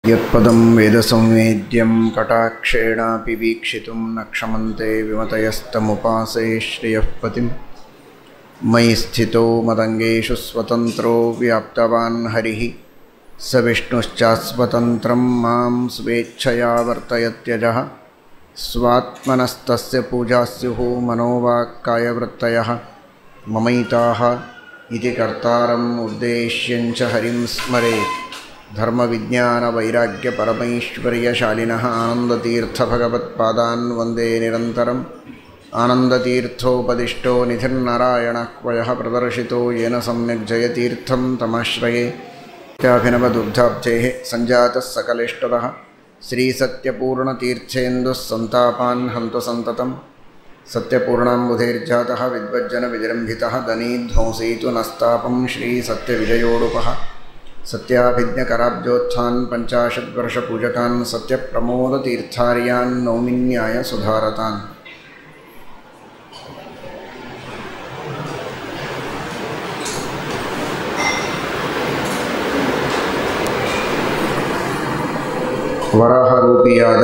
यत्पदं वेदसंवेद्यं कटाक्षेणापि वीक्षितुं न क्षमन्ते विमतयस्तमुपासे श्रियः पतिं मयि स्थितो मदङ्गेषु स्वतन्त्रो व्याप्तवान् हरिः स विष्णुश्चास्वतन्त्रं मां स्वेच्छया वर्तयत्यजः स्वात्मनस्तस्य पूजा स्युः मनोवाक्कायवृत्तयः ममैताः इति कर्तारम् उद्देश्यञ्च हरिं स्मरेत् धर्मविज्ञानवैराग्यपरमैश्वर्यशालिनः आनन्दतीर्थभगवत्पादान् वन्दे निरन्तरम् आनन्दतीर्थोपदिष्टो निधिर्नारायणः क्वयः प्रदर्शितो येन सम्यक् जयतीर्थं तमाश्रये त्याभिनवदुग्धाब्धेः सञ्जातः सकलेष्टदः श्रीसत्यपूर्णतीर्थेन्दुः सन्तापान् हन्तु सन्ततं सत्यपूर्णाम्बुधैर्जातः विद्वज्जनविजृम्भितः दनीध्वंसयितु नस्तापं श्रीसत्यविजयोडुपः सत्याभिज्ञकराब्जोत्थान् पञ्चाशद्वर्षपूजकान् सत्यप्रमोदतीर्थार्यान् नौमिन्याय सुधारतान् ವರಾಹರೂಪಿಯಾದ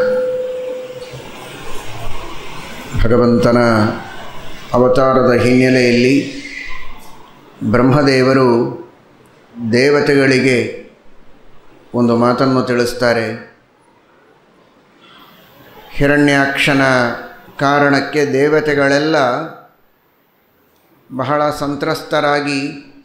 ಭಗವಂತನ ಅವತಾರದ ಹಿನ್ನೆಲೆಯಲ್ಲಿ ಬ್ರಹ್ಮದೇವರು ದೇವತೆಗಳಿಗೆ ಒಂದು ಮಾತನ್ನು ತಿಳಿಸ್ತಾರೆ ಹಿರಣ್ಯಾಕ್ಷನ ಕಾರಣಕ್ಕೆ ದೇವತೆಗಳೆಲ್ಲ ಬಹಳ ಸಂತ್ರಸ್ತರಾಗಿ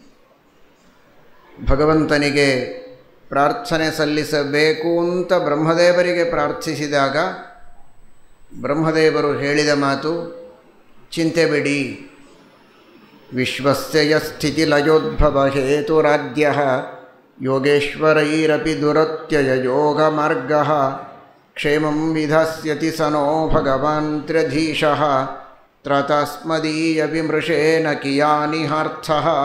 ಭಗವಂತನಿಗೆ ಪ್ರಾರ್ಥನೆ ಸಲ್ಲಿಸಬೇಕು ಅಂತ ಬ್ರಹ್ಮದೇವರಿಗೆ ಪ್ರಾರ್ಥಿಸಿದಾಗ ಬ್ರಹ್ಮದೇವರು ಹೇಳಿದ ಮಾತು ಚಿಂತೆ ಬಿಡಿ ವಿಶ್ವಸ್ಯ ಸ್ಥಿತಿಲಯೋದ್ಭವ ಹೇತುರಾದ್ಯ ಯೋಗೇಶ್ವರೈರಪಿ ದುರತ್ಯಯ ಯೋಗ ಮಾರ್ಗ ಕ್ಷೇಮಂ ವಿಧಾಸ್ಯತಿ ಸ ನೋ ಭಗವಾನ್ ತ್ರ್ಯಧೀಶಃ ತ್ರತಸ್ಮದೀಯ ವಿಮೃಶೇನ ಕಿಯಾನಿಹಾರ್ಥ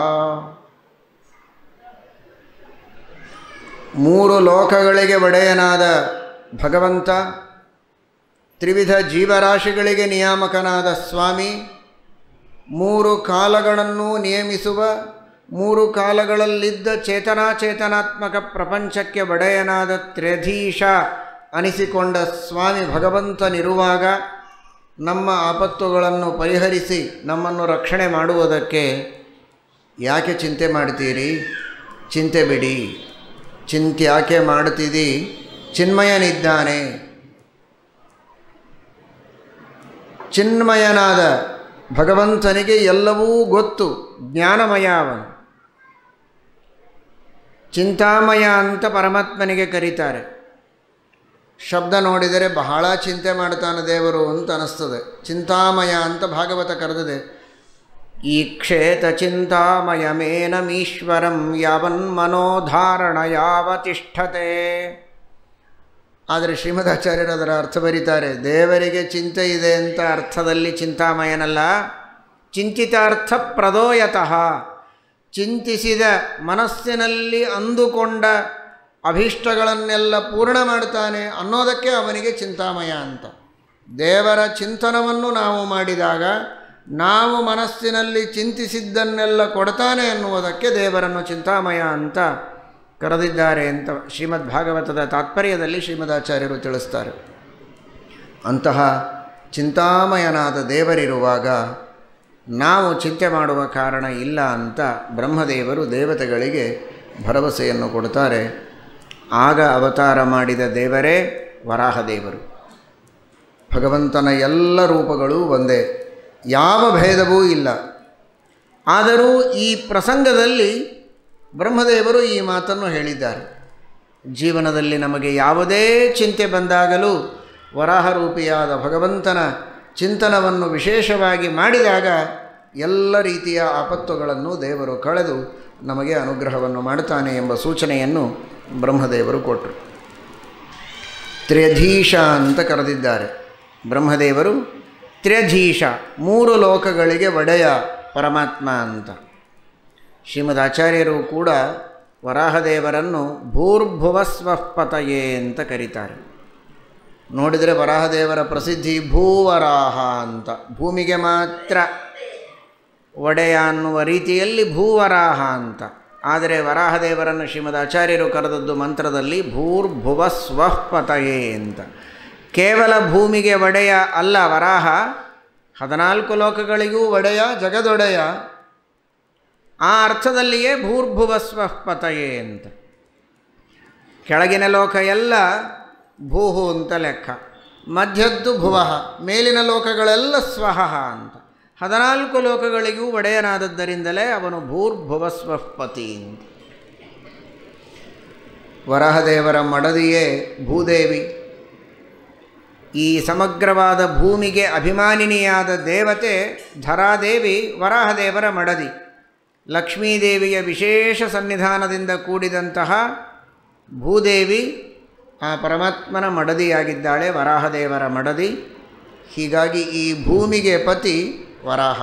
ಮೂರು ಲೋಕಗಳಿಗೆ ಒಡೆಯನಾದ ಭಗವಂತ ತ್ರಿವಿಧ ಜೀವರಾಶಿಗಳಿಗೆ ನಿಯಾಮಕನಾದ ಸ್ವಾಮಿ ಮೂರು ಕಾಲಗಳನ್ನು ನಿಯಮಿಸುವ ಮೂರು ಕಾಲಗಳಲ್ಲಿದ್ದ ಚೇತನಾಚೇತನಾತ್ಮಕ ಪ್ರಪಂಚಕ್ಕೆ ಒಡೆಯನಾದ ತ್ರ್ಯಧೀಶ ಅನಿಸಿಕೊಂಡ ಸ್ವಾಮಿ ಭಗವಂತನಿರುವಾಗ ನಮ್ಮ ಆಪತ್ತುಗಳನ್ನು ಪರಿಹರಿಸಿ ನಮ್ಮನ್ನು ರಕ್ಷಣೆ ಮಾಡುವುದಕ್ಕೆ ಯಾಕೆ ಚಿಂತೆ ಮಾಡ್ತೀರಿ ಚಿಂತೆ ಬಿಡಿ ಚಿಂತೆ ಯಾಕೆ ಮಾಡ್ತಿದ್ದಿ ಚಿನ್ಮಯನಿದ್ದಾನೆ ಚಿನ್ಮಯನಾದ ಭಗವಂತನಿಗೆ ಎಲ್ಲವೂ ಗೊತ್ತು ಜ್ಞಾನಮಯ ಅವನು ಚಿಂತಾಮಯ ಅಂತ ಪರಮಾತ್ಮನಿಗೆ ಕರೀತಾರೆ ಶಬ್ದ ನೋಡಿದರೆ ಬಹಳ ಚಿಂತೆ ಮಾಡ್ತಾನೆ ದೇವರು ಅಂತ ಅನ್ನಿಸ್ತದೆ ಚಿಂತಾಮಯ ಅಂತ ಭಾಗವತ ಕರೆದಿದೆ ಈ ಕ್ಷೇತ ಚಿಂತಾಮಯಮೇನಮೀಶ್ವರಂ ಯಾವನ್ಮನೋಧಾರಣ ಯಾವ ತಿಷ್ಠತೆ ಆದರೆ ಶ್ರೀಮದಾಚಾರ್ಯರು ಅದರ ಅರ್ಥ ಬರೀತಾರೆ ದೇವರಿಗೆ ಚಿಂತೆ ಇದೆ ಅಂತ ಅರ್ಥದಲ್ಲಿ ಚಿಂತಾಮಯನಲ್ಲ ಚಿಂತಿತಾರ್ಥ ಪ್ರದೋಯತಃ ಚಿಂತಿಸಿದ ಮನಸ್ಸಿನಲ್ಲಿ ಅಂದುಕೊಂಡ ಅಭೀಷ್ಟಗಳನ್ನೆಲ್ಲ ಪೂರ್ಣ ಮಾಡ್ತಾನೆ ಅನ್ನೋದಕ್ಕೆ ಅವನಿಗೆ ಚಿಂತಾಮಯ ಅಂತ ದೇವರ ಚಿಂತನವನ್ನು ನಾವು ಮಾಡಿದಾಗ ನಾವು ಮನಸ್ಸಿನಲ್ಲಿ ಚಿಂತಿಸಿದ್ದನ್ನೆಲ್ಲ ಕೊಡ್ತಾನೆ ಅನ್ನುವುದಕ್ಕೆ ದೇವರನ್ನು ಚಿಂತಾಮಯ ಅಂತ ಕರೆದಿದ್ದಾರೆ ಅಂತ ಶ್ರೀಮದ್ ಭಾಗವತದ ತಾತ್ಪರ್ಯದಲ್ಲಿ ಶ್ರೀಮದಾಚಾರ್ಯರು ತಿಳಿಸ್ತಾರೆ ಅಂತಹ ಚಿಂತಾಮಯನಾದ ದೇವರಿರುವಾಗ ನಾವು ಚಿಂತೆ ಮಾಡುವ ಕಾರಣ ಇಲ್ಲ ಅಂತ ಬ್ರಹ್ಮದೇವರು ದೇವತೆಗಳಿಗೆ ಭರವಸೆಯನ್ನು ಕೊಡ್ತಾರೆ ಆಗ ಅವತಾರ ಮಾಡಿದ ದೇವರೇ ವರಾಹದೇವರು ಭಗವಂತನ ಎಲ್ಲ ರೂಪಗಳು ಒಂದೇ ಯಾವ ಭೇದವೂ ಇಲ್ಲ ಆದರೂ ಈ ಪ್ರಸಂಗದಲ್ಲಿ ಬ್ರಹ್ಮದೇವರು ಈ ಮಾತನ್ನು ಹೇಳಿದ್ದಾರೆ ಜೀವನದಲ್ಲಿ ನಮಗೆ ಯಾವುದೇ ಚಿಂತೆ ಬಂದಾಗಲೂ ವರಾಹರೂಪಿಯಾದ ಭಗವಂತನ ಚಿಂತನವನ್ನು ವಿಶೇಷವಾಗಿ ಮಾಡಿದಾಗ ಎಲ್ಲ ರೀತಿಯ ಆಪತ್ತುಗಳನ್ನು ದೇವರು ಕಳೆದು ನಮಗೆ ಅನುಗ್ರಹವನ್ನು ಮಾಡುತ್ತಾನೆ ಎಂಬ ಸೂಚನೆಯನ್ನು ಬ್ರಹ್ಮದೇವರು ಕೊಟ್ಟರು ತ್ರ್ಯಧೀಶ ಅಂತ ಕರೆದಿದ್ದಾರೆ ಬ್ರಹ್ಮದೇವರು ತ್ರ್ಯಧೀಶ ಮೂರು ಲೋಕಗಳಿಗೆ ಒಡೆಯ ಪರಮಾತ್ಮ ಅಂತ ಶ್ರೀಮದ್ ಆಚಾರ್ಯರು ಕೂಡ ವರಾಹದೇವರನ್ನು ಭೂರ್ಭುವಸ್ವಪತಯೇ ಅಂತ ಕರೀತಾರೆ ನೋಡಿದರೆ ವರಾಹದೇವರ ಪ್ರಸಿದ್ಧಿ ಭೂವರಾಹ ಅಂತ ಭೂಮಿಗೆ ಮಾತ್ರ ಒಡೆಯ ಅನ್ನುವ ರೀತಿಯಲ್ಲಿ ಭೂವರಾಹ ಅಂತ ಆದರೆ ವರಾಹದೇವರನ್ನು ಶ್ರೀಮದ್ ಆಚಾರ್ಯರು ಕರೆದದ್ದು ಮಂತ್ರದಲ್ಲಿ ಭೂರ್ಭುವ ಸ್ವಃ ಪತಯೇ ಅಂತ ಕೇವಲ ಭೂಮಿಗೆ ಒಡೆಯ ಅಲ್ಲ ವರಾಹ ಹದಿನಾಲ್ಕು ಲೋಕಗಳಿಗೂ ಒಡೆಯ ಜಗದೊಡೆಯ ಆ ಅರ್ಥದಲ್ಲಿಯೇ ಭೂರ್ಭುವ ಸ್ವಃ ಪತಯೇ ಅಂತ ಕೆಳಗಿನ ಲೋಕ ಎಲ್ಲ ಭೂಹು ಅಂತ ಲೆಕ್ಕ ಮಧ್ಯದ್ದು ಭುವಃ ಮೇಲಿನ ಲೋಕಗಳೆಲ್ಲ ಸ್ವಹ ಅಂತ ಹದಿನಾಲ್ಕು ಲೋಕಗಳಿಗೂ ಒಡೆಯನಾದದ್ದರಿಂದಲೇ ಅವನು ಭೂರ್ಭುವ ಸ್ವಪತಿ ಅಂತ ವರಹದೇವರ ಮಡದಿಯೇ ಭೂದೇವಿ ಈ ಸಮಗ್ರವಾದ ಭೂಮಿಗೆ ಅಭಿಮಾನಿನಿಯಾದ ದೇವತೆ ಧರಾದೇವಿ ವರಾಹದೇವರ ಮಡದಿ ಲಕ್ಷ್ಮೀದೇವಿಯ ವಿಶೇಷ ಸನ್ನಿಧಾನದಿಂದ ಕೂಡಿದಂತಹ ಭೂದೇವಿ ಆ ಪರಮಾತ್ಮನ ಮಡದಿಯಾಗಿದ್ದಾಳೆ ವರಾಹದೇವರ ಮಡದಿ ಹೀಗಾಗಿ ಈ ಭೂಮಿಗೆ ಪತಿ ವರಾಹ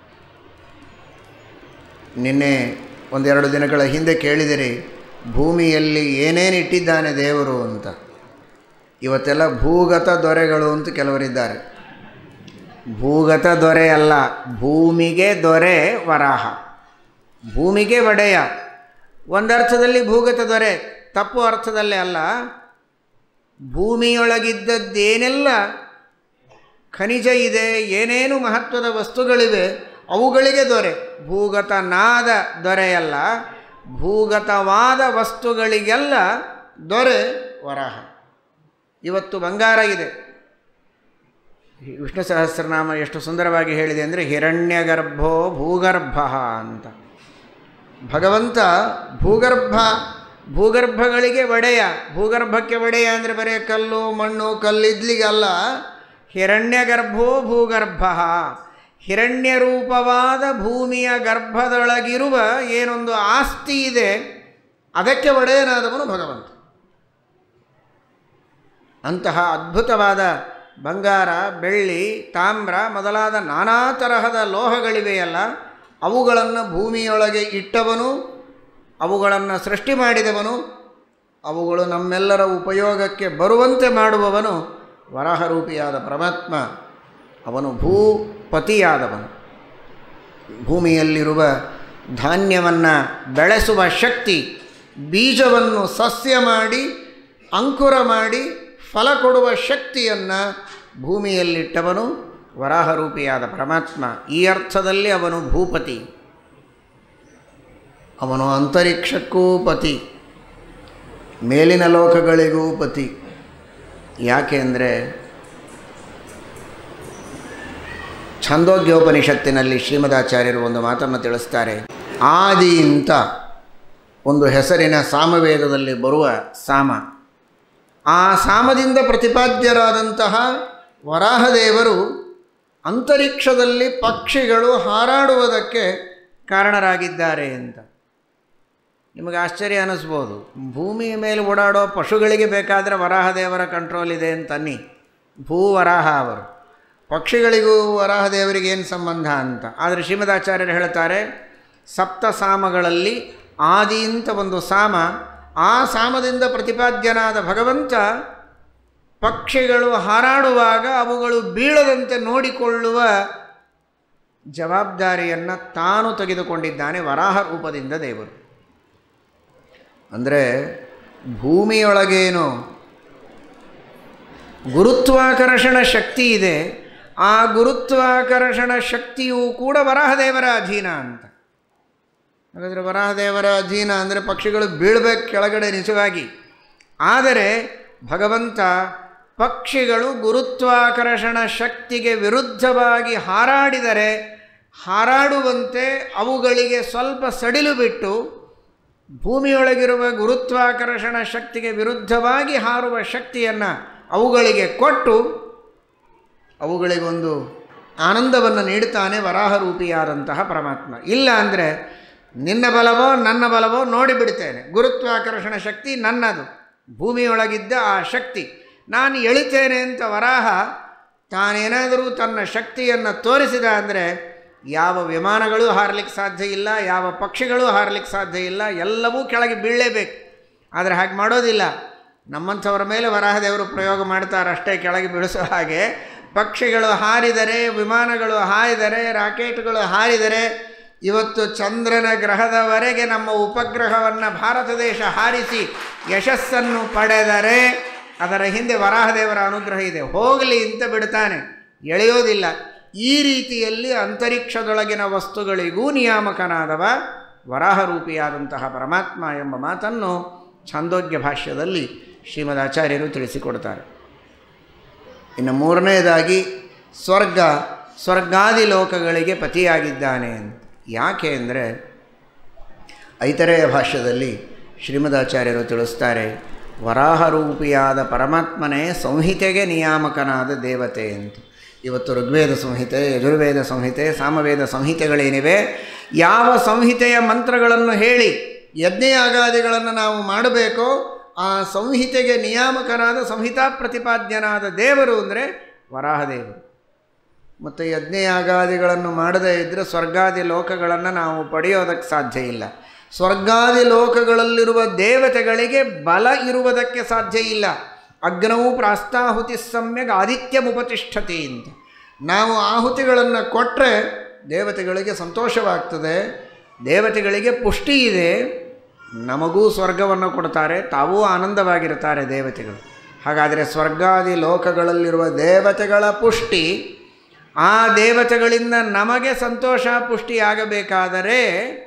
ನಿನ್ನೆ ಒಂದೆರಡು ದಿನಗಳ ಹಿಂದೆ ಕೇಳಿದಿರಿ ಭೂಮಿಯಲ್ಲಿ ಏನೇನು ಇಟ್ಟಿದ್ದಾನೆ ದೇವರು ಅಂತ ಇವತ್ತೆಲ್ಲ ಭೂಗತ ದೊರೆಗಳು ಅಂತ ಕೆಲವರಿದ್ದಾರೆ ಭೂಗತ ದೊರೆ ಅಲ್ಲ ಭೂಮಿಗೆ ದೊರೆ ವರಾಹ ಭೂಮಿಗೆ ಒಡೆಯ ಒಂದರ್ಥದಲ್ಲಿ ಭೂಗತ ದೊರೆ ತಪ್ಪು ಅರ್ಥದಲ್ಲೇ ಅಲ್ಲ ಭೂಮಿಯೊಳಗಿದ್ದದ್ದೇನೆಲ್ಲ ಖನಿಜ ಇದೆ ಏನೇನು ಮಹತ್ವದ ವಸ್ತುಗಳಿವೆ ಅವುಗಳಿಗೆ ದೊರೆ ಭೂಗತನಾದ ದೊರೆಯಲ್ಲ ಭೂಗತವಾದ ವಸ್ತುಗಳಿಗೆಲ್ಲ ದೊರೆ ವರಾಹ ಇವತ್ತು ಬಂಗಾರ ಇದೆ ವಿಷ್ಣು ಸಹಸ್ರನಾಮ ಎಷ್ಟು ಸುಂದರವಾಗಿ ಹೇಳಿದೆ ಅಂದರೆ ಹಿರಣ್ಯಗರ್ಭೋ ಭೂಗರ್ಭ ಅಂತ ಭಗವಂತ ಭೂಗರ್ಭ ಭೂಗರ್ಭಗಳಿಗೆ ಒಡೆಯ ಭೂಗರ್ಭಕ್ಕೆ ಒಡೆಯ ಅಂದರೆ ಬರೀ ಕಲ್ಲು ಮಣ್ಣು ಕಲ್ಲಿದ್ಲಿಗಲ್ಲ ಹಿರಣ್ಯಗರ್ಭೋ ಭೂಗರ್ಭ ಹಿರಣ್ಯ ರೂಪವಾದ ಭೂಮಿಯ ಗರ್ಭದೊಳಗಿರುವ ಏನೊಂದು ಆಸ್ತಿ ಇದೆ ಅದಕ್ಕೆ ಒಡೆಯನಾದವನು ಭಗವಂತ ಅಂತಹ ಅದ್ಭುತವಾದ ಬಂಗಾರ ಬೆಳ್ಳಿ ತಾಮ್ರ ಮೊದಲಾದ ನಾನಾ ತರಹದ ಲೋಹಗಳಿವೆಯಲ್ಲ ಅವುಗಳನ್ನು ಭೂಮಿಯೊಳಗೆ ಇಟ್ಟವನು ಅವುಗಳನ್ನು ಸೃಷ್ಟಿ ಮಾಡಿದವನು ಅವುಗಳು ನಮ್ಮೆಲ್ಲರ ಉಪಯೋಗಕ್ಕೆ ಬರುವಂತೆ ಮಾಡುವವನು ವರಾಹರೂಪಿಯಾದ ಪರಮಾತ್ಮ ಅವನು ಭೂಪತಿಯಾದವನು ಭೂಮಿಯಲ್ಲಿರುವ ಧಾನ್ಯವನ್ನು ಬೆಳೆಸುವ ಶಕ್ತಿ ಬೀಜವನ್ನು ಸಸ್ಯ ಮಾಡಿ ಅಂಕುರ ಮಾಡಿ ಫಲ ಕೊಡುವ ಶಕ್ತಿಯನ್ನು ಭೂಮಿಯಲ್ಲಿಟ್ಟವನು ವರಾಹರೂಪಿಯಾದ ಪರಮಾತ್ಮ ಈ ಅರ್ಥದಲ್ಲಿ ಅವನು ಭೂಪತಿ ಅವನು ಅಂತರಿಕ್ಷಕ್ಕೂ ಪತಿ ಮೇಲಿನ ಲೋಕಗಳಿಗೂ ಪತಿ ಯಾಕೆ ಅಂದರೆ ಛಂದೋಗ್ಯೋಪನಿಷತ್ತಿನಲ್ಲಿ ಶ್ರೀಮದಾಚಾರ್ಯರು ಒಂದು ಮಾತನ್ನು ತಿಳಿಸ್ತಾರೆ ಆದಿ ಅಂತ ಒಂದು ಹೆಸರಿನ ಸಾಮವೇದದಲ್ಲಿ ಬರುವ ಸಾಮ ಆ ಸಾಮದಿಂದ ಪ್ರತಿಪಾದ್ಯರಾದಂತಹ ವರಾಹದೇವರು ಅಂತರಿಕ್ಷದಲ್ಲಿ ಪಕ್ಷಿಗಳು ಹಾರಾಡುವುದಕ್ಕೆ ಕಾರಣರಾಗಿದ್ದಾರೆ ಅಂತ ನಿಮಗೆ ಆಶ್ಚರ್ಯ ಅನ್ನಿಸ್ಬೋದು ಭೂಮಿಯ ಮೇಲೆ ಓಡಾಡೋ ಪಶುಗಳಿಗೆ ಬೇಕಾದರೆ ವರಾಹದೇವರ ಕಂಟ್ರೋಲ್ ಇದೆ ಅಂತ ಅನ್ನಿ ಭೂವರಾಹ ಅವರು ಪಕ್ಷಿಗಳಿಗೂ ವರಾಹದೇವರಿಗೆ ಏನು ಸಂಬಂಧ ಅಂತ ಆದರೆ ಶ್ರೀಮದಾಚಾರ್ಯರು ಹೇಳ್ತಾರೆ ಸಪ್ತ ಸಾಮಗಳಲ್ಲಿ ಆದಿ ಅಂತ ಒಂದು ಸಾಮ ಆ ಸಾಮದಿಂದ ಪ್ರತಿಪಾದ್ಯನಾದ ಭಗವಂತ ಪಕ್ಷಿಗಳು ಹಾರಾಡುವಾಗ ಅವುಗಳು ಬೀಳದಂತೆ ನೋಡಿಕೊಳ್ಳುವ ಜವಾಬ್ದಾರಿಯನ್ನು ತಾನು ತೆಗೆದುಕೊಂಡಿದ್ದಾನೆ ವರಾಹ ರೂಪದಿಂದ ದೇವರು ಅಂದರೆ ಭೂಮಿಯೊಳಗೇನು ಗುರುತ್ವಾಕರ್ಷಣ ಶಕ್ತಿ ಇದೆ ಆ ಗುರುತ್ವಾಕರ್ಷಣ ಶಕ್ತಿಯೂ ಕೂಡ ವರಾಹದೇವರ ಅಧೀನ ಅಂತ ಹಾಗಾದರೆ ವರಾಹದೇವರ ಅಧೀನ ಅಂದರೆ ಪಕ್ಷಿಗಳು ಬೀಳಬೇಕು ಕೆಳಗಡೆ ನಿಜವಾಗಿ ಆದರೆ ಭಗವಂತ ಪಕ್ಷಿಗಳು ಗುರುತ್ವಾಕರ್ಷಣ ಶಕ್ತಿಗೆ ವಿರುದ್ಧವಾಗಿ ಹಾರಾಡಿದರೆ ಹಾರಾಡುವಂತೆ ಅವುಗಳಿಗೆ ಸ್ವಲ್ಪ ಸಡಿಲು ಬಿಟ್ಟು ಭೂಮಿಯೊಳಗಿರುವ ಗುರುತ್ವಾಕರ್ಷಣ ಶಕ್ತಿಗೆ ವಿರುದ್ಧವಾಗಿ ಹಾರುವ ಶಕ್ತಿಯನ್ನು ಅವುಗಳಿಗೆ ಕೊಟ್ಟು ಅವುಗಳಿಗೊಂದು ಆನಂದವನ್ನು ನೀಡುತ್ತಾನೆ ವರಾಹರೂಪಿಯಾದಂತಹ ಪರಮಾತ್ಮ ಇಲ್ಲ ಅಂದರೆ ನಿನ್ನ ಬಲವೋ ನನ್ನ ಬಲವೋ ನೋಡಿಬಿಡ್ತೇನೆ ಗುರುತ್ವಾಕರ್ಷಣ ಶಕ್ತಿ ನನ್ನದು ಭೂಮಿಯೊಳಗಿದ್ದ ಆ ಶಕ್ತಿ ನಾನು ಎಳಿತೇನೆ ಅಂತ ವರಾಹ ತಾನೇನಾದರೂ ತನ್ನ ಶಕ್ತಿಯನ್ನು ತೋರಿಸಿದ ಅಂದರೆ ಯಾವ ವಿಮಾನಗಳು ಹಾರಲಿಕ್ಕೆ ಸಾಧ್ಯ ಇಲ್ಲ ಯಾವ ಪಕ್ಷಿಗಳು ಹಾರಲಿಕ್ಕೆ ಸಾಧ್ಯ ಇಲ್ಲ ಎಲ್ಲವೂ ಕೆಳಗೆ ಬೀಳಲೇಬೇಕು ಆದರೆ ಹಾಗೆ ಮಾಡೋದಿಲ್ಲ ನಮ್ಮಂಥವರ ಮೇಲೆ ವರಾಹದೇವರು ಪ್ರಯೋಗ ಮಾಡ್ತಾರೆ ಅಷ್ಟೇ ಕೆಳಗೆ ಬೀಳಿಸೋ ಹಾಗೆ ಪಕ್ಷಿಗಳು ಹಾರಿದರೆ ವಿಮಾನಗಳು ಹಾರಿದರೆ ರಾಕೆಟ್ಗಳು ಹಾರಿದರೆ ಇವತ್ತು ಚಂದ್ರನ ಗ್ರಹದವರೆಗೆ ನಮ್ಮ ಉಪಗ್ರಹವನ್ನು ಭಾರತ ದೇಶ ಹಾರಿಸಿ ಯಶಸ್ಸನ್ನು ಪಡೆದರೆ ಅದರ ಹಿಂದೆ ವರಾಹದೇವರ ಅನುಗ್ರಹ ಇದೆ ಹೋಗಲಿ ಅಂತ ಬಿಡ್ತಾನೆ ಎಳೆಯೋದಿಲ್ಲ ಈ ರೀತಿಯಲ್ಲಿ ಅಂತರಿಕ್ಷದೊಳಗಿನ ವಸ್ತುಗಳಿಗೂ ನಿಯಾಮಕನಾದವ ವರಾಹರೂಪಿಯಾದಂತಹ ಪರಮಾತ್ಮ ಎಂಬ ಮಾತನ್ನು ಛಾಂದೋಗ್ಯ ಭಾಷ್ಯದಲ್ಲಿ ಶ್ರೀಮದ್ ಆಚಾರ್ಯರು ತಿಳಿಸಿಕೊಡ್ತಾರೆ ಇನ್ನು ಮೂರನೇದಾಗಿ ಸ್ವರ್ಗ ಸ್ವರ್ಗಾದಿ ಲೋಕಗಳಿಗೆ ಪತಿಯಾಗಿದ್ದಾನೆ ಅಂತ ಯಾಕೆ ಅಂದರೆ ಐತರೆಯ ಭಾಷ್ಯದಲ್ಲಿ ಶ್ರೀಮದಾಚಾರ್ಯರು ತಿಳಿಸ್ತಾರೆ ವರಾಹರೂಪಿಯಾದ ಪರಮಾತ್ಮನೇ ಸಂಹಿತೆಗೆ ನಿಯಾಮಕನಾದ ದೇವತೆ ಅಂತ ಇವತ್ತು ಋಗ್ವೇದ ಸಂಹಿತೆ ಯಜುರ್ವೇದ ಸಂಹಿತೆ ಸಾಮವೇದ ಸಂಹಿತೆಗಳೇನಿವೆ ಯಾವ ಸಂಹಿತೆಯ ಮಂತ್ರಗಳನ್ನು ಹೇಳಿ ಯಜ್ಞಯಾಗಾದಿಗಳನ್ನು ನಾವು ಮಾಡಬೇಕೋ ಆ ಸಂಹಿತೆಗೆ ನಿಯಾಮಕನಾದ ಸಂಹಿತಾ ಪ್ರತಿಪಾದ್ಯನಾದ ದೇವರು ಅಂದರೆ ವರಾಹದೇವರು ಮತ್ತು ಯಜ್ಞಯಾಗಾದಿಗಳನ್ನು ಮಾಡದೇ ಇದ್ದರೆ ಸ್ವರ್ಗಾದಿ ಲೋಕಗಳನ್ನು ನಾವು ಪಡೆಯೋದಕ್ಕೆ ಸಾಧ್ಯ ಇಲ್ಲ ಸ್ವರ್ಗಾದಿ ಲೋಕಗಳಲ್ಲಿರುವ ದೇವತೆಗಳಿಗೆ ಬಲ ಇರುವುದಕ್ಕೆ ಸಾಧ್ಯ ಇಲ್ಲ ಅಗ್ನವು ಪ್ರಾಸ್ತಾಹುತಿ ಸಮ್ಯಕ್ ಆದಿತ್ಯಮುಪತಿಷ್ಠತೆ ಅಂತ ನಾವು ಆಹುತಿಗಳನ್ನು ಕೊಟ್ಟರೆ ದೇವತೆಗಳಿಗೆ ಸಂತೋಷವಾಗ್ತದೆ ದೇವತೆಗಳಿಗೆ ಪುಷ್ಟಿ ಇದೆ ನಮಗೂ ಸ್ವರ್ಗವನ್ನು ಕೊಡ್ತಾರೆ ತಾವೂ ಆನಂದವಾಗಿರ್ತಾರೆ ದೇವತೆಗಳು ಹಾಗಾದರೆ ಸ್ವರ್ಗಾದಿ ಲೋಕಗಳಲ್ಲಿರುವ ದೇವತೆಗಳ ಪುಷ್ಟಿ ಆ ದೇವತೆಗಳಿಂದ ನಮಗೆ ಸಂತೋಷ ಪುಷ್ಟಿಯಾಗಬೇಕಾದರೆ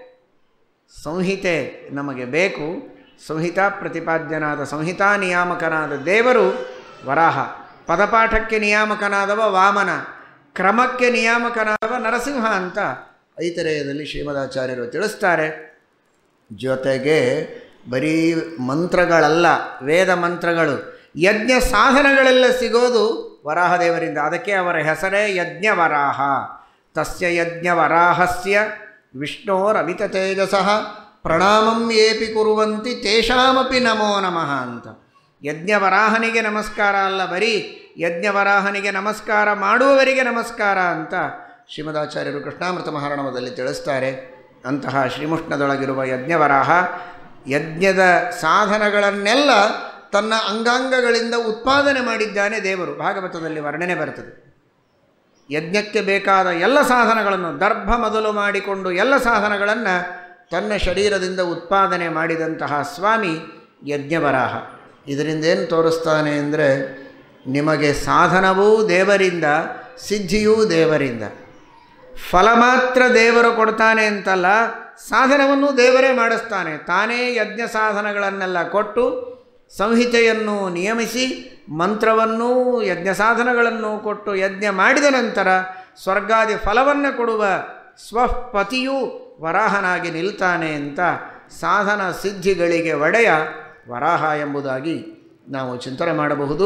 ಸಂಹಿತೆ ನಮಗೆ ಬೇಕು ಸಂಹಿತಾ ಪ್ರತಿಪಾದ್ಯನಾದ ಸಂಹಿತಾ ನಿಯಾಮಕನಾದ ದೇವರು ವರಾಹ ಪದಪಾಠಕ್ಕೆ ನಿಯಾಮಕನಾದವ ವಾಮನ ಕ್ರಮಕ್ಕೆ ನಿಯಾಮಕನಾದವ ನರಸಿಂಹ ಅಂತ ಐತರೇಯದಲ್ಲಿ ಶ್ರೀಮದಾಚಾರ್ಯರು ತಿಳಿಸ್ತಾರೆ ಜೊತೆಗೆ ಬರೀ ಮಂತ್ರಗಳಲ್ಲ ವೇದ ಮಂತ್ರಗಳು ಯಜ್ಞ ಸಾಧನಗಳೆಲ್ಲ ಸಿಗೋದು ವರಾಹದೇವರಿಂದ ಅದಕ್ಕೆ ಅವರ ಹೆಸರೇ ಯಜ್ಞವರಾಹ ತಸ್ಯ ಯಜ್ಞವರಾಹಸ್ಯ ವಿಷ್ಣೋರಮಿತ ತೇಜಸಃ ಪ್ರಣಾಮಂ ಏಪಿ ಕುರುವಂತಿ ತೇಷಾಮಪಿ ನಮೋ ನಮಃ ಅಂತ ಯಜ್ಞವರಾಹನಿಗೆ ನಮಸ್ಕಾರ ಅಲ್ಲ ಬರೀ ಯಜ್ಞವರಾಹನಿಗೆ ನಮಸ್ಕಾರ ಮಾಡುವವರಿಗೆ ನಮಸ್ಕಾರ ಅಂತ ಶ್ರೀಮದಾಚಾರ್ಯರು ಕೃಷ್ಣಾಮೃತ ಮಹಾರಣವದಲ್ಲಿ ತಿಳಿಸ್ತಾರೆ ಅಂತಹ ಶ್ರೀಮುಷ್ಣದೊಳಗಿರುವ ಯಜ್ಞವರಾಹ ಯಜ್ಞದ ಸಾಧನಗಳನ್ನೆಲ್ಲ ತನ್ನ ಅಂಗಾಂಗಗಳಿಂದ ಉತ್ಪಾದನೆ ಮಾಡಿದ್ದಾನೆ ದೇವರು ಭಾಗವತದಲ್ಲಿ ವರ್ಣನೆ ಬರ್ತದೆ ಯಜ್ಞಕ್ಕೆ ಬೇಕಾದ ಎಲ್ಲ ಸಾಧನಗಳನ್ನು ದರ್ಭ ಮೊದಲು ಮಾಡಿಕೊಂಡು ಎಲ್ಲ ಸಾಧನಗಳನ್ನು ತನ್ನ ಶರೀರದಿಂದ ಉತ್ಪಾದನೆ ಮಾಡಿದಂತಹ ಸ್ವಾಮಿ ಯಜ್ಞವರಾಹ ಇದರಿಂದ ಏನು ತೋರಿಸ್ತಾನೆ ಅಂದರೆ ನಿಮಗೆ ಸಾಧನವೂ ದೇವರಿಂದ ಸಿದ್ಧಿಯೂ ದೇವರಿಂದ ಫಲ ಮಾತ್ರ ದೇವರು ಕೊಡ್ತಾನೆ ಅಂತಲ್ಲ ಸಾಧನವನ್ನು ದೇವರೇ ಮಾಡಿಸ್ತಾನೆ ತಾನೇ ಯಜ್ಞ ಸಾಧನಗಳನ್ನೆಲ್ಲ ಕೊಟ್ಟು ಸಂಹಿತೆಯನ್ನು ನಿಯಮಿಸಿ ಮಂತ್ರವನ್ನೂ ಯಜ್ಞ ಸಾಧನಗಳನ್ನು ಕೊಟ್ಟು ಯಜ್ಞ ಮಾಡಿದ ನಂತರ ಸ್ವರ್ಗಾದಿ ಫಲವನ್ನು ಕೊಡುವ ಸ್ವಪತಿಯೂ ವರಾಹನಾಗಿ ನಿಲ್ತಾನೆ ಅಂತ ಸಾಧನ ಸಿದ್ಧಿಗಳಿಗೆ ಒಡೆಯ ವರಾಹ ಎಂಬುದಾಗಿ ನಾವು ಚಿಂತನೆ ಮಾಡಬಹುದು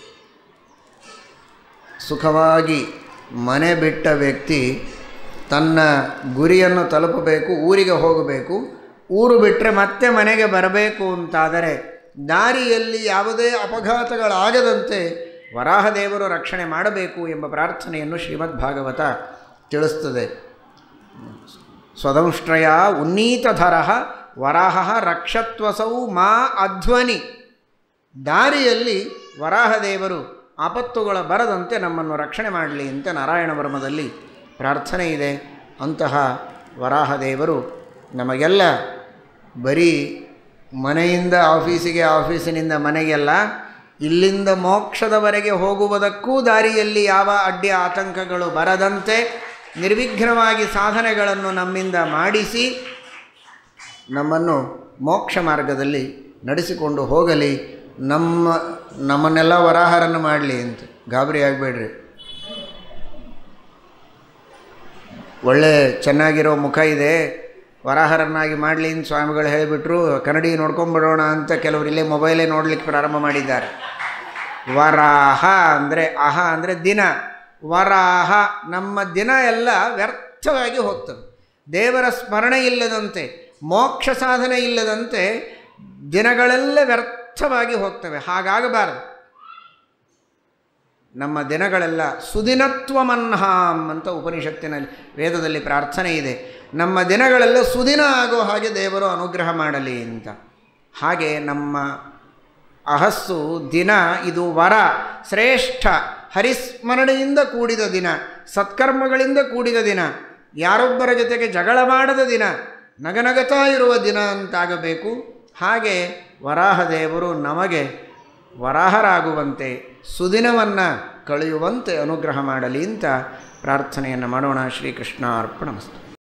ಸುಖವಾಗಿ ಮನೆ ಬಿಟ್ಟ ವ್ಯಕ್ತಿ ತನ್ನ ಗುರಿಯನ್ನು ತಲುಪಬೇಕು ಊರಿಗೆ ಹೋಗಬೇಕು ಊರು ಬಿಟ್ಟರೆ ಮತ್ತೆ ಮನೆಗೆ ಬರಬೇಕು ಅಂತಾದರೆ ದಾರಿಯಲ್ಲಿ ಯಾವುದೇ ಅಪಘಾತಗಳಾಗದಂತೆ ವರಾಹದೇವರು ರಕ್ಷಣೆ ಮಾಡಬೇಕು ಎಂಬ ಪ್ರಾರ್ಥನೆಯನ್ನು ಶ್ರೀಮದ್ ಭಾಗವತ ತಿಳಿಸ್ತದೆ ಸ್ವದಂಶ್ರಯ ಉನ್ನೀತಧರ ವರಾಹ ರಕ್ಷತ್ವಸೌ ಮಾ ಅಧ್ವನಿ ದಾರಿಯಲ್ಲಿ ವರಾಹದೇವರು ಆಪತ್ತುಗಳ ಬರದಂತೆ ನಮ್ಮನ್ನು ರಕ್ಷಣೆ ಮಾಡಲಿ ಅಂತ ನಾರಾಯಣ ವರ್ಮದಲ್ಲಿ ಪ್ರಾರ್ಥನೆ ಇದೆ ಅಂತಹ ವರಾಹದೇವರು ನಮಗೆಲ್ಲ ಬರೀ ಮನೆಯಿಂದ ಆಫೀಸಿಗೆ ಆಫೀಸಿನಿಂದ ಮನೆಗೆಲ್ಲ ಇಲ್ಲಿಂದ ಮೋಕ್ಷದವರೆಗೆ ಹೋಗುವುದಕ್ಕೂ ದಾರಿಯಲ್ಲಿ ಯಾವ ಅಡ್ಡಿ ಆತಂಕಗಳು ಬರದಂತೆ ನಿರ್ವಿಘ್ನವಾಗಿ ಸಾಧನೆಗಳನ್ನು ನಮ್ಮಿಂದ ಮಾಡಿಸಿ ನಮ್ಮನ್ನು ಮೋಕ್ಷ ಮಾರ್ಗದಲ್ಲಿ ನಡೆಸಿಕೊಂಡು ಹೋಗಲಿ ನಮ್ಮ ನಮ್ಮನ್ನೆಲ್ಲ ವರಾಹರನ್ನು ಮಾಡಲಿ ಅಂತ ಗಾಬರಿ ಆಗಬೇಡ್ರಿ ಒಳ್ಳೆ ಚೆನ್ನಾಗಿರೋ ಮುಖ ಇದೆ ವರಾಹರನ್ನಾಗಿ ಮಾಡಲಿ ಅಂತ ಸ್ವಾಮಿಗಳು ಹೇಳಿಬಿಟ್ರು ಕನ್ನಡಿ ನೋಡ್ಕೊಂಬಿಡೋಣ ಅಂತ ಕೆಲವರು ಇಲ್ಲೇ ಮೊಬೈಲೇ ನೋಡಲಿಕ್ಕೆ ಪ್ರಾರಂಭ ಮಾಡಿದ್ದಾರೆ ವರಾಹ ಅಂದರೆ ಅಹ ಅಂದರೆ ದಿನ ವರಾಹ ನಮ್ಮ ದಿನ ಎಲ್ಲ ವ್ಯರ್ಥವಾಗಿ ಹೋಗ್ತದೆ ದೇವರ ಸ್ಮರಣೆ ಇಲ್ಲದಂತೆ ಮೋಕ್ಷ ಸಾಧನೆ ಇಲ್ಲದಂತೆ ದಿನಗಳೆಲ್ಲ ವ್ಯರ್ಥವಾಗಿ ಹೋಗ್ತವೆ ಹಾಗಾಗಬಾರದು ನಮ್ಮ ದಿನಗಳೆಲ್ಲ ಸುದಿನತ್ವಮನ್ಹಾಂ ಅಂತ ಉಪನಿಷತ್ತಿನಲ್ಲಿ ವೇದದಲ್ಲಿ ಪ್ರಾರ್ಥನೆ ಇದೆ ನಮ್ಮ ದಿನಗಳೆಲ್ಲ ಸುದಿನ ಆಗೋ ಹಾಗೆ ದೇವರು ಅನುಗ್ರಹ ಮಾಡಲಿ ಅಂತ ಹಾಗೆ ನಮ್ಮ ಅಹಸ್ಸು ದಿನ ಇದು ವರ ಶ್ರೇಷ್ಠ ಹರಿಸ್ಮರಣೆಯಿಂದ ಕೂಡಿದ ದಿನ ಸತ್ಕರ್ಮಗಳಿಂದ ಕೂಡಿದ ದಿನ ಯಾರೊಬ್ಬರ ಜೊತೆಗೆ ಜಗಳ ಮಾಡದ ದಿನ ನಗನಗತಾ ಇರುವ ದಿನ ಅಂತಾಗಬೇಕು ಹಾಗೆ ವರಾಹದೇವರು ನಮಗೆ ವರಾಹರಾಗುವಂತೆ ಸುದಿನವನ್ನು ಕಳೆಯುವಂತೆ ಅನುಗ್ರಹ ಮಾಡಲಿ ಅಂತ ಪ್ರಾರ್ಥನೆಯನ್ನು ಮಾಡೋಣ ಶ್ರೀಕೃಷ್ಣ ಅರ್ಪಣಮಸ್ತು